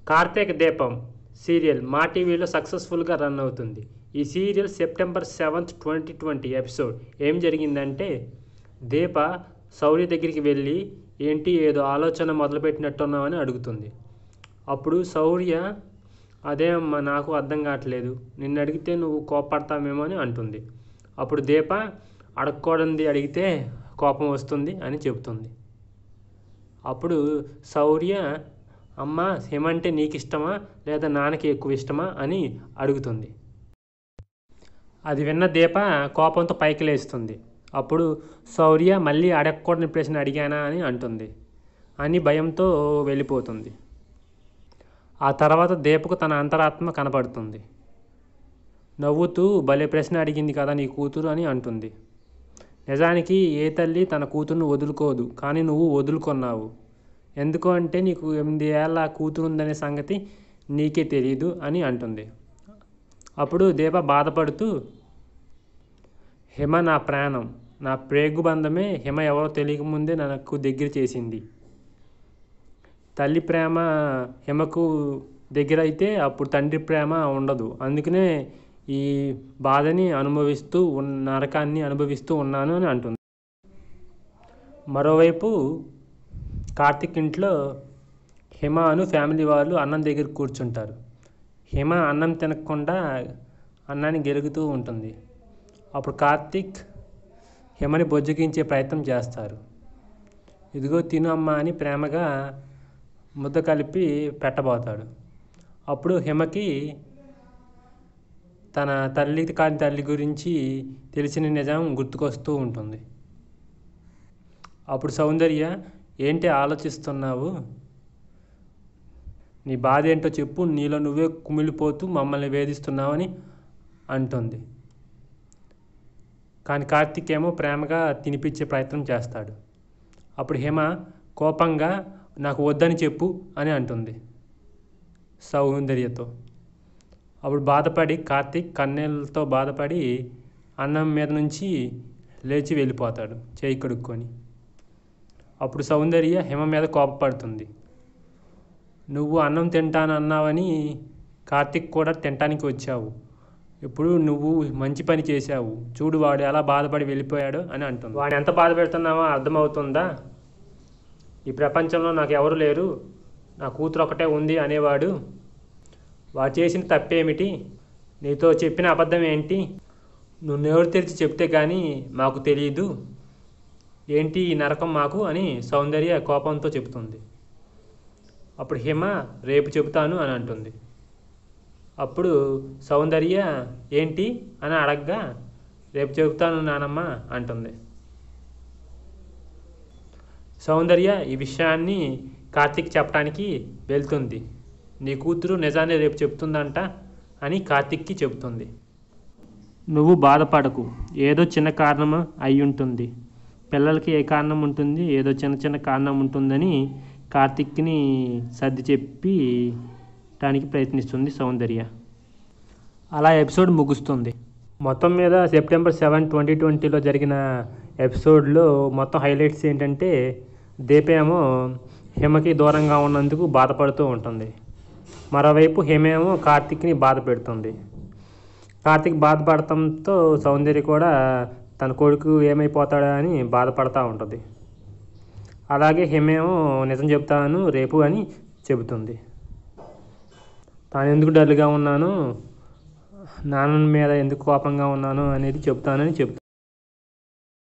కార్తీక దీపం సీరియల్ మా టీవీలో సక్సెస్ఫుల్గా రన్ అవుతుంది ఈ serial September seventh twenty twenty episode ఏం జరిగిందంటే దీప సౌర్య దగ్గరికి వెళ్ళి ఏంటి ఏదో ఆలోచన మొదలుపెట్టినట్టున్నామని అడుగుతుంది అప్పుడు శౌర్య అదే అమ్మా నాకు అర్థం కావట్లేదు నిన్ను అడిగితే నువ్వు కోపడతామేమో అని అంటుంది అప్పుడు దీప అడగకూడదు అడిగితే కోపం వస్తుంది అని చెబుతుంది అప్పుడు శౌర్య అమ్మ హిమ అంటే నీకు ఇష్టమా లేదా నాన్నకి ఎక్కువ ఇష్టమా అని అడుగుతుంది అది విన్న దీప కోపంతో పైకి లేస్తుంది అప్పుడు శౌర్య మళ్ళీ అడగకూడని ప్రశ్న అడిగానా అని అంటుంది అని భయంతో వెళ్ళిపోతుంది ఆ తర్వాత దీపకు తన అంతరాత్మ కనపడుతుంది నవ్వుతూ భలే ప్రశ్న అడిగింది కదా నీ కూతురు అని అంటుంది నిజానికి ఏ తల్లి తన కూతురును వదులుకోదు కానీ నువ్వు వదులుకున్నావు ఎందుకు అంటే నీకు ఎనిమిది ఏళ్ళ కూతురు ఉందనే సంగతి నీకే తెలియదు అని అంటుంది అప్పుడు దీప బాధపడుతూ హిమ నా ప్రాణం నా ప్రేగు బంధమే హిమ ఎవరో తెలియకముందే నాకు దగ్గర చేసింది తల్లి ప్రేమ హిమకు దగ్గర అయితే అప్పుడు తండ్రి ప్రేమ ఉండదు అందుకనే ఈ బాధని అనుభవిస్తూ ఉన్న నరకాన్ని అనుభవిస్తూ ఉన్నాను అని అంటుంది మరోవైపు కార్తిక్ ఇంట్లో హిమ అను ఫ్యామిలీ వాళ్ళు అన్నం దగ్గర కూర్చుంటారు హిమ అన్నం తినకుండా అన్నాన్ని గెలుగుతూ ఉంటుంది అప్పుడు కార్తిక్ హిమని బొజ్జగించే ప్రయత్నం చేస్తారు ఇదిగో తిను అమ్మ అని ప్రేమగా ముద్ద కలిపి పెట్టబోతాడు అప్పుడు హిమకి తన తల్లి కాని తల్లి గురించి తెలిసిన నిజం గుర్తుకొస్తూ ఉంటుంది అప్పుడు సౌందర్య ఏంటి ఆలోచిస్తున్నావు నీ బాధ ఏంటో చెప్పు నీలో నువ్వే కుమిలిపోతూ మమ్మల్ని వేధిస్తున్నావని అంటుంది కానీ కార్తీక్ ఏమో ప్రేమగా తినిపించే ప్రయత్నం చేస్తాడు అప్పుడు హిమ కోపంగా నాకు వద్దని చెప్పు అని అంటుంది సౌందర్యతో అప్పుడు బాధపడి కార్తీక్ కన్నీళ్ళతో బాధపడి అన్నం మీద నుంచి లేచి వెళ్ళిపోతాడు చేయి కడుక్కొని అప్పుడు సౌందర్య హిమ మీద కోపపడుతుంది నువ్వు అన్నం తింటానన్నావని కార్తీక్ కూడా తినటానికి వచ్చావు ఇప్పుడు నువ్వు మంచి పని చేశావు చూడు వాడు ఎలా బాధపడి వెళ్ళిపోయాడో అని అంటుంది వాడు ఎంత బాధ పెడుతున్నావో అర్థమవుతుందా ఈ ప్రపంచంలో నాకు ఎవరు లేరు నా కూతురు ఒకటే ఉంది అనేవాడు వాడు చేసిన తప్పేమిటి నీతో చెప్పిన అబద్ధం ఏంటి నువ్వు నోరు తెరిచి చెప్తే కానీ మాకు తెలియదు ఏంటి ఈ నరకం మాకు అని సౌందర్య కోపంతో చెబుతుంది అప్పుడు హిమ రేపు చెబుతాను అని అంటుంది అప్పుడు సౌందర్య ఏంటి అని అడగ్గా రేపు చెబుతాను నానమ్మ అంటుంది సౌందర్య ఈ విషయాన్ని కార్తీక్ చెప్పడానికి వెళ్తుంది నీ కూతురు నిజాన్ని రేపు చెప్తుందంట అని కార్తీక్కి చెబుతుంది నువ్వు బాధపడకు ఏదో చిన్న కారణం అయి ఉంటుంది పిల్లలకి ఏ కారణం ఉంటుంది ఏదో చిన్న చిన్న కారణం ఉంటుందని కార్తిక్ని సర్ది చెప్పి దానికి ప్రయత్నిస్తుంది సౌందర్య అలా ఎపిసోడ్ ముగుస్తుంది మొత్తం మీద సెప్టెంబర్ సెవెన్ ట్వంటీ ట్వంటీలో జరిగిన ఎపిసోడ్లో మొత్తం హైలైట్స్ ఏంటంటే దీపేమో హిమకి దూరంగా ఉన్నందుకు బాధపడుతూ ఉంటుంది మరోవైపు హిమేమో కార్తిక్ని బాధ పెడుతుంది కార్తిక్ బాధపడటంతో సౌందర్య కూడా తన కొడుకు ఏమైపోతాడా అని బాధపడతా ఉంటుంది అలాగే హిమేమో నిజం చెప్తాను రేపు అని చెబుతుంది తాను ఎందుకు డల్గా ఉన్నాను నాన్న మీద ఎందుకు కోపంగా ఉన్నాను అనేది చెప్తానని చెప్తాను